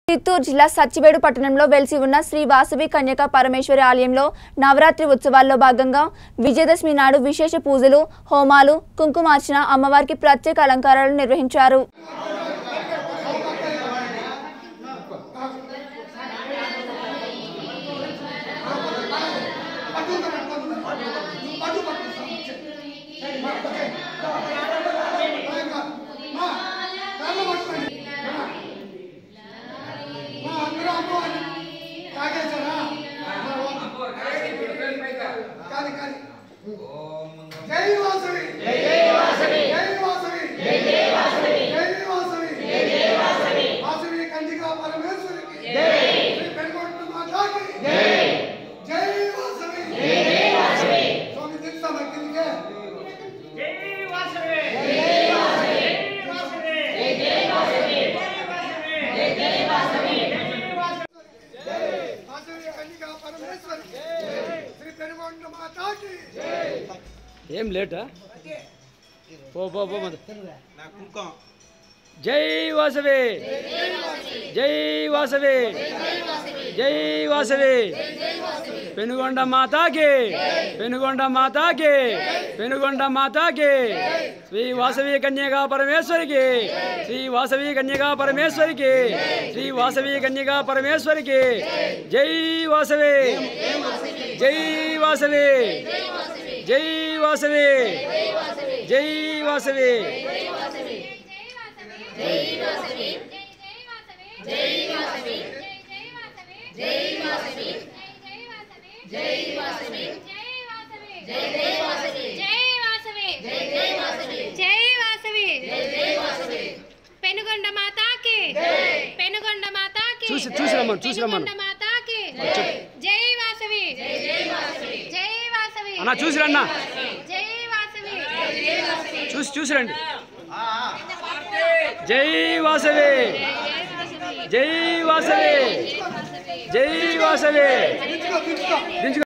చిత్తూరు జిల్లా సచ్చివేడు పట్టణంలో వెలిసి ఉన్న శ్రీ వాసవి కన్యకా పరమేశ్వరి ఆలయంలో నవరాత్రి ఉత్సవాల్లో భాగంగా విజయదశమి నాడు విశేష పూజలు హోమాలు కుంకుమార్చన అమ్మవారికి ప్రత్యేక అలంకారాలు నిర్వహించారు జై వాసవి జై వాసవి జై వాసవి జై వాసవి జై వాసవి వాసవి కంచికా పరమేశ్వరికి జై శ్రీ పెనుగొండ మాతాకి జై జై వాసవి జై వాసవి స్వామి తెలుసా మరి కిందికే వాసవి కంచికా పరమేశ్వరికి శ్రీ పెనుగొండ మాతాకి ఏం లేటా పో పో పో మద జై వాసవి జై వాసవి జై వాసవి పెనుగొండ మాతాకి పెనుగొండ మాతాకి పెనుగొండ మాతాకి శ్రీ వాసవి కన్యగా పరమేశ్వరికి శ్రీ వాసవి కన్యగా పరమేశ్వరికి శ్రీ వాసవి కన్యగా పరమేశ్వరికి జై వాసవి జై వాసవి జై వాసవి జై వాసవి పెనుగొండ మాతాకి పెనుగొండ మాతాకి చూసి చూసి రమ్మను చూసి రమ్మను పెనుగొండ మాతాకి జై వాసవి జై వాసవి అన్న చూసి రన్నా జై వాసవి చూసి చూసి రండి జై వాసవి జై వాసవి జై వాసవి దించుకో